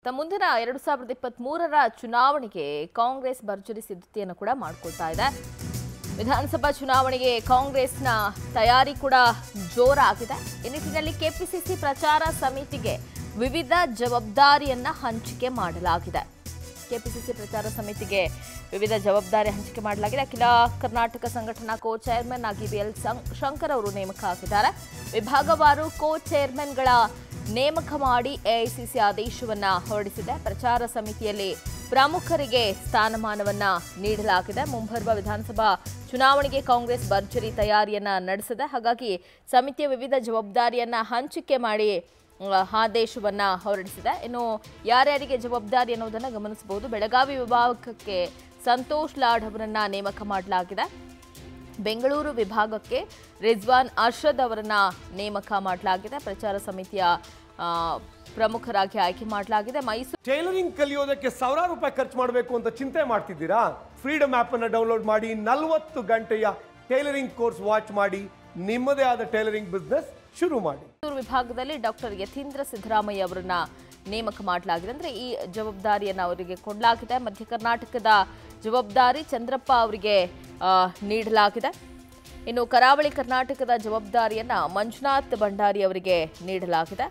ತ ಮುಂದಿನ ಎರಡು ಸಾವಿರದ ಇಪ್ಪತ್ತ್ ಮೂರರ ಚುನಾವಣೆಗೆ ಕಾಂಗ್ರೆಸ್ ಭರ್ಜರಿ ಸಿದ್ಧತೆಯನ್ನು ಕೂಡ ಮಾಡ್ಕೊಳ್ತಾ ಇದೆ ವಿಧಾನಸಭಾ ಚುನಾವಣೆಗೆ ಕಾಂಗ್ರೆಸ್ನ ತಯಾರಿ ಕೂಡ ಜೋರಾಗಿದೆ ಈ ನಿಟ್ಟಿನಲ್ಲಿ ಕೆಪಿಸಿಸಿ ಪ್ರಚಾರ ಸಮಿತಿಗೆ ವಿವಿಧ ಜವಾಬ್ದಾರಿಯನ್ನ ಹಂಚಿಕೆ ಮಾಡಲಾಗಿದೆ ಕೆಪಿಸಿಸಿ ಪ್ರಚಾರ ಸಮಿತಿಗೆ ವಿವಿಧ ಜವಾಬ್ದಾರಿ ಹಂಚಿಕೆ ಮಾಡಲಾಗಿದೆ ಅಖಿಲ ಕರ್ನಾಟಕ ಸಂಘಟನಾ ಕೋ ಚೇರ್ಮನ್ ಆಗಿ ಬಿ ಎಲ್ ಶಂಕರ್ ಅವರು ನೇಮಕ ಆಗಿದ್ದಾರೆ ವಿಭಾಗವಾರು ಕೋ ಚೇರ್ಮನ್ಗಳ ನೇಮಕ ಮಾಡಿ ಎಐಸಿಸಿ ಆದೇಶವನ್ನ ಹೊರಡಿಸಿದೆ ಪ್ರಚಾರ ಸಮಿತಿಯಲ್ಲಿ ಪ್ರಮುಖರಿಗೆ ಸ್ಥಾನಮಾನವನ್ನ ನೀಡಲಾಗಿದೆ ಮುಂಬರುವ ವಿಧಾನಸಭಾ ಚುನಾವಣೆಗೆ ಕಾಂಗ್ರೆಸ್ ಭರ್ಜರಿ ತಯಾರಿಯನ್ನ ನಡೆಸಿದೆ ಹಾಗಾಗಿ ಸಮಿತಿಯ ವಿವಿಧ ಜವಾಬ್ದಾರಿಯನ್ನ ಹಂಚಿಕೆ ಮಾಡಿ ಆ, ಆದೇಶವನ್ನ ಹೊರಡಿಸಿದೆ ಇನ್ನು ಯಾರ್ಯಾರಿಗೆ ಜವಾಬ್ದಾರಿ ಅನ್ನೋದನ್ನ ಗಮನಿಸಬಹುದು ಬೆಳಗಾವಿ ವಿಭಾಗಕ್ಕೆ ಸಂತೋಷ್ ಲಾಡ್ ಅವರನ್ನ ನೇಮಕ ಮಾಡಲಾಗಿದೆ ಬೆಂಗಳೂರು ವಿಭಾಗಕ್ಕೆ ರಿಜ್ವಾನ್ ಅರ್ಷದ್ ಅವರನ್ನ ನೇಮಕ ಮಾಡಲಾಗಿದೆ ಪ್ರಚಾರ ಸಮಿತಿಯ ಆ, ಪ್ರಮುಖರಾಗಿ ಆಯ್ಕೆ ಮಾಡಲಾಗಿದೆ ಮೈಸೂರು ಟೈಲರಿಂಗ್ ಕಲಿಯೋದಕ್ಕೆ ಸಾವಿರಾರು ರೂಪಾಯಿ ಖರ್ಚು ಮಾಡಬೇಕು ಅಂತ ಚಿಂತೆ ಮಾಡ್ತಿದ್ದೀರಾ ಫ್ರೀಡಮ್ ಆಪ್ ಅನ್ನು ಡೌನ್ಲೋಡ್ ಮಾಡಿ ನಲವತ್ತು ಗಂಟೆಯ ಟೈಲರಿಂಗ್ ಕೋರ್ಸ್ ವಾಚ್ ಮಾಡಿ ನಿಮ್ಮದೇ ಆದ ಟೈಲರಿಂಗ್ ಬಿಸ್ನೆಸ್ ಶುರು ಮಾಡಿ ವಿಭಾಗದಲ್ಲಿ ಡಾಕ್ಟರ್ ಯತೀಂದ್ರ ಸಿದ್ದರಾಮಯ್ಯ ಅವರನ್ನ ನೇಮಕ ಮಾಡಲಾಗಿದೆ ಅಂದ್ರೆ ಈ ಜವಾಬ್ದಾರಿಯನ್ನು ಅವರಿಗೆ ಕೊಡಲಾಗಿದೆ ಮಧ್ಯ ಕರ್ನಾಟಕದ ಜವಾಬ್ದಾರಿ ಚಂದ್ರಪ್ಪ ಅವರಿಗೆ ಆ, ನೀಡಲಾಗಿದೆ ಇನ್ನು ಕರಾವಳಿ ಕರ್ನಾಟಕದ ಜವಾಬ್ದಾರಿಯನ್ನ ಮಂಜುನಾಥ್ ಭಂಡಾರಿ ಅವರಿಗೆ ನೀಡಲಾಗಿದೆ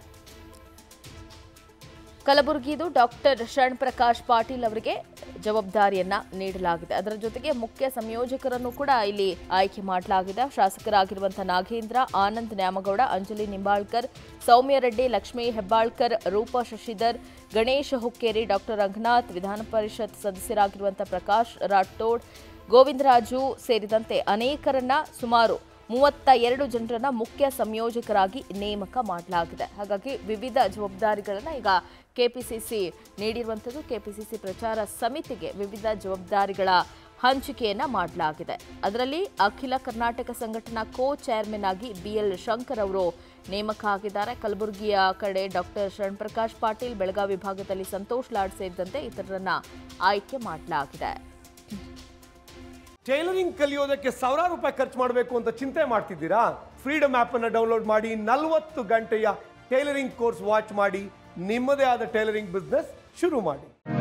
ಕಲಬುರಗಿದು ಡಾಕ್ಟರ್ ಶರಣ್ ಪ್ರಕಾಶ್ ಪಾಟೀಲ್ ಅವರಿಗೆ ಜವಾಬ್ದಾರಿಯನ್ನ ನೀಡಲಾಗಿದೆ ಅದರ ಜೊತೆಗೆ ಮುಖ್ಯ ಸಂಯೋಜಕರನ್ನು ಕೂಡ ಇಲ್ಲಿ ಆಯ್ಕೆ ಮಾಡಲಾಗಿದೆ ಶಾಸಕರಾಗಿರುವಂತಹ ನಾಗೇಂದ್ರ ಆನಂದ್ ನ್ಯಾಮಗೌಡ ಅಂಜಲಿ ನಿಂಬಾಳ್ಕರ್ ಸೌಮ್ಯ ರೆಡ್ಡಿ ಲಕ್ಷ್ಮೀ ಹೆಬ್ಬಾಳ್ಕರ್ ರೂಪಾ ಶಶಿಧರ್ ಗಣೇಶ್ ಹುಕ್ಕೇರಿ ಡಾಕ್ಟರ್ ರಂಗನಾಥ್ ವಿಧಾನ ಪರಿಷತ್ ಸದಸ್ಯರಾಗಿರುವಂತಹ ಪ್ರಕಾಶ್ ರಾಠೋಡ್ ಗೋವಿಂದರಾಜು ಸೇರಿದಂತೆ ಅನೇಕರನ್ನ ಸುಮಾರು ಮೂವತ್ತ ಎರಡು ಜನರನ್ನ ಮುಖ್ಯ ಸಂಯೋಜಕರಾಗಿ ನೇಮಕ ಮಾಡಲಾಗಿದೆ ಹಾಗಾಗಿ ವಿವಿಧ ಜವಾಬ್ದಾರಿಗಳನ್ನ ಈಗ ಕೆಪಿಸಿಸಿ ನೀಡಿರುವಂಥದ್ದು ಕೆಪಿಸಿಸಿ ಪ್ರಚಾರ ಸಮಿತಿಗೆ ವಿವಿಧ ಜವಾಬ್ದಾರಿಗಳ ಹಂಚಿಕೆಯನ್ನ ಮಾಡಲಾಗಿದೆ ಅದರಲ್ಲಿ ಅಖಿಲ ಕರ್ನಾಟಕ ಸಂಘಟನಾ ಕೋ ಚೇರ್ಮನ್ ಆಗಿ ಬಿ ಎಲ್ ಶಂಕರ್ ಅವರು ನೇಮಕ ಆಗಿದ್ದಾರೆ ಕಲಬುರಗಿಯ ಕಡೆ ಡಾಕ್ಟರ್ ಶರಣ್ ಪ್ರಕಾಶ್ ಪಾಟೀಲ್ ಬೆಳಗಾವಿ ವಿಭಾಗದಲ್ಲಿ ಸಂತೋಷ್ ಲಾಡ್ ಸೇರಿದಂತೆ ಇತರರನ್ನ ಆಯ್ಕೆ ಮಾಡಲಾಗಿದೆ ಟೈಲರಿಂಗ್ ಕಲಿಯೋದಕ್ಕೆ ಸಾವಿರಾರು ರೂಪಾಯಿ ಖರ್ಚು ಮಾಡಬೇಕು ಅಂತ ಚಿಂತೆ ಮಾಡ್ತಿದ್ದೀರಾ ಫ್ರೀಡಮ್ ಆಪ್ ಅನ್ನು ಡೌನ್ಲೋಡ್ ಮಾಡಿ ನಲವತ್ತು ಗಂಟೆಯ ಟೈಲರಿಂಗ್ ಕೋರ್ಸ್ ವಾಚ್ ಮಾಡಿ ನಿಮ್ಮದೇ ಆದ ಟೈಲರಿಂಗ್ ಬಿಸ್ನೆಸ್ ಶುರು ಮಾಡಿ